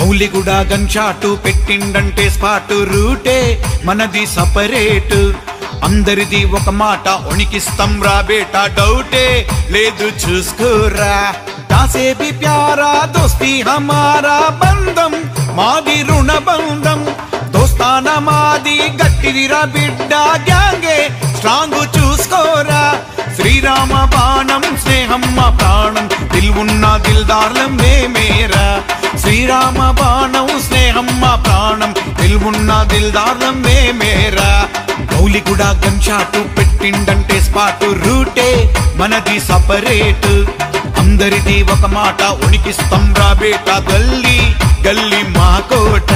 గౌలిగుడ gun shot పెట్టిండంటే spot రూటే మనది సపరేట్ అందరిది ఒక మాట ఉనికిస్తాం రా బేటా డౌటే లేదు చూసుకోరా దాసే బి ప్యారా దోస్తి హమారా బంధం మాది రుణ బంధం దోస్తాన మాది గట్టిదిరా బిడ్డ గ్యాంగే స్ట్రాంగ్ చూసుకోరా శ్రీరామ బాణం స్నేహం మా ప్రాణం దిల్వున్న దిల్దార్లం మేమేరా శ్రీరామ బాణం స్నేహం మా ప్రాణం దిల్వున్న దిల్దార్లం మేమేరా గౌలి కూడా గన్షాటు పెట్టిండంటే స్పాటు రూటే మనది సపరేట్ అందరిది ఒక మాట ఉనికిస్తాం రా బేటా గల్లీ గల్లీ మా కోట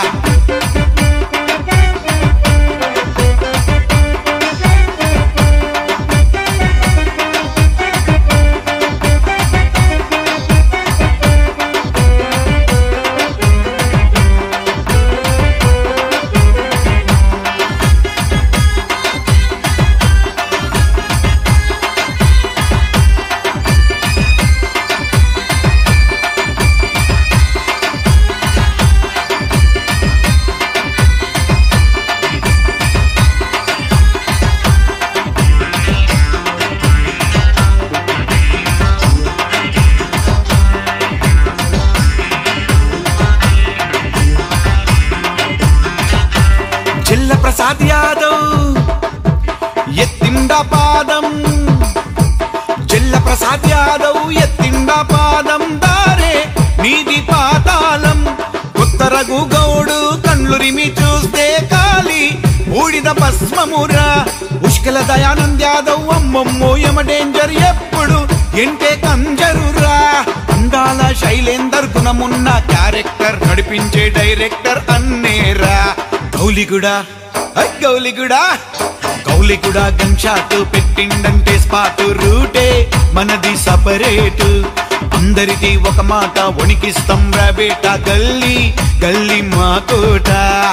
జిల్ల ప్రసాద్ యాదవ్ ఎత్తిండ పాదం జిల్ల ప్రసాద్ యాదవ్ ఎత్తిండ పాదం దారే నీది పాతాళం కొత్త రఘు గౌడు కండ్లురిమి చూస్తే కాలి ఊడిద భస్మమురా ఉష్కల దయానంద్ యాదవ్ అమ్మమ్మో యమ డేంజర్ ఎప్పుడు ఎంటే కంజరురా అందాల శైలేందర్ గుణమున్న క్యారెక్టర్ నడిపించే డైరెక్టర్ అన్నేరా గౌలిగుడా ఐ గౌలిగుడా గౌలిగుడా గన్ షాట్ పెట్టిండంటే స్పాటు రూటే మనది సపరేట్ అందరిది ఒక మాట వణికిస్తాం రా బేటా గల్లీ గల్లీ మా కోట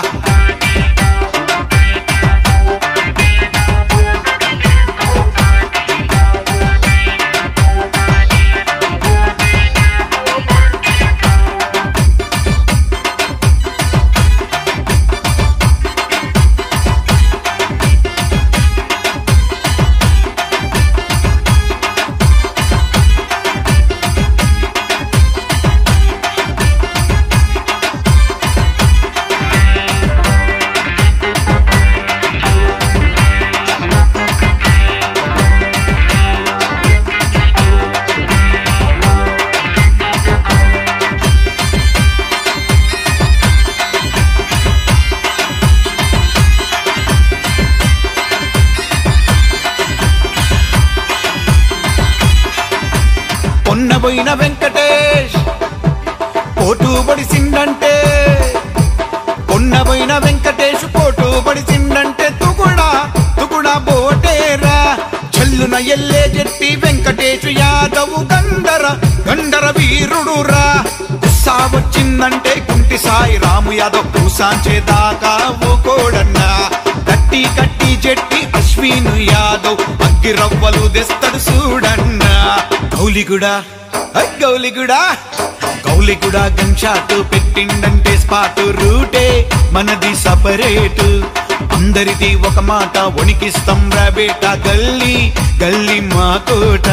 పొన్నబోయిన వెంకటేష్ పోటు పడిసిండంటే పొన్నబోయిన వెంకటేష్ పోటు పడిసిండంటే తుకుడా తుకుడా బోటేరా చెల్లున ఎల్లే జెట్టి వెంకటేష్ యాదవ్ గండర గండర వీరుడురా గుస్సా వచ్చిందంటే కుంటి సాయి రాము యాదవ్ కూసాంచే దాకా ఊకోడన్నా కట్టి కట్టి జెట్టి అశ్విను యాదవ్ అగ్గి రవ్వలు తెస్తాడు చూడన్నా గౌలిగుడా ఐ గౌలిగుడా గౌలిగుడా గన్ షాట్ పెట్టిండంటే స్పాటు రూటే మనది సపరేట్ అందరిది ఒక మాట వణికిస్తాం రా బేటా గల్లీ గల్లీ మా కోట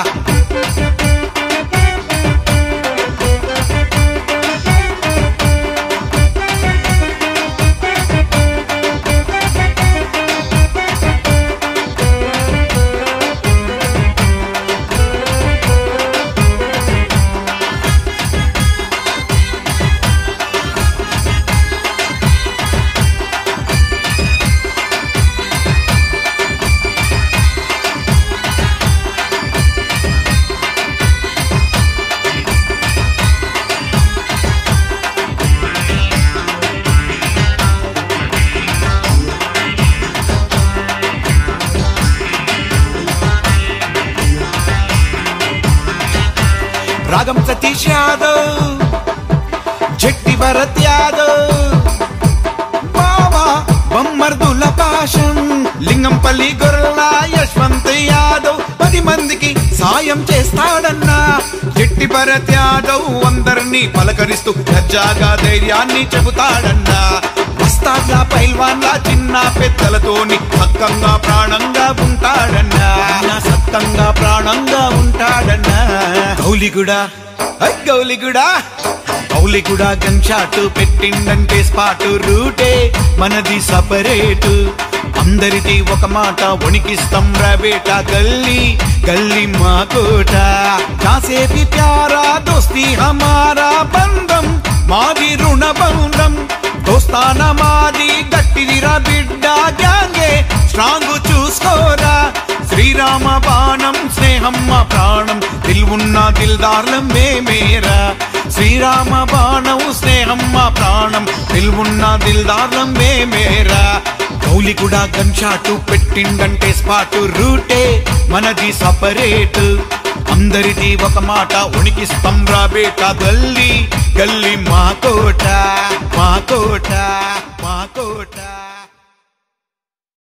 రాగం సతీష్ యాదవ్ జట్టి భరత్ యాదవ్ బావా బొమ్మర్దుల పాశం లింగంపల్లి గొర్రెల యశ్వంత్ యాదవ్ పది మందికి సాయం చేస్తాడన్నా జట్టి భరత్ యాదవ్ అందరినీ పలకరిస్తూ దర్జాగా ధైర్యాన్ని చెబుతాడన్నా వస్తాడ్లా పైల్వాన్లా చిన్న పెద్దలతోని సక్కంగా ప్రాణంగా ఉంటాడన్నా సత్తంగా ప్రాణంగా ఉంటాడన్నా గౌలిగుడా ఐ గౌలిగుడా గౌలిగుడా గన్ షాట్ పెట్టిండంటే స్పాట్ రూటే మనది సపరేటు అందరిది ఒక మాట వణికిస్తాం బేట గల్లీ గల్లీ మా కోట కాసేపి ప్యారా దోస్తి హమారా బంధం మాది రుణ బంధం దోస్తాన మాది గట్టిదిరా బిడ్డ గ్యాంగే స్ట్రాంగ్ చూసుకోరా శ్రీరామ బాణం స్నేహం మా ప్రాణం దిల్వున్న దిల్దార్లం మేమేరా శ్రీరామ బాణం స్నేహం మా ప్రాణం దిల్వున్న దిల్దార్లం మేమేరా గౌలి కూడా గన్ షాటు పెట్టిండంటే స్పాటు రూటే మనది సపరేట్ అందరిది ఒక మాట ఉనికిస్తాం రా బేట గల్లీ గల్లీ మా కోట మా కోట మా కోట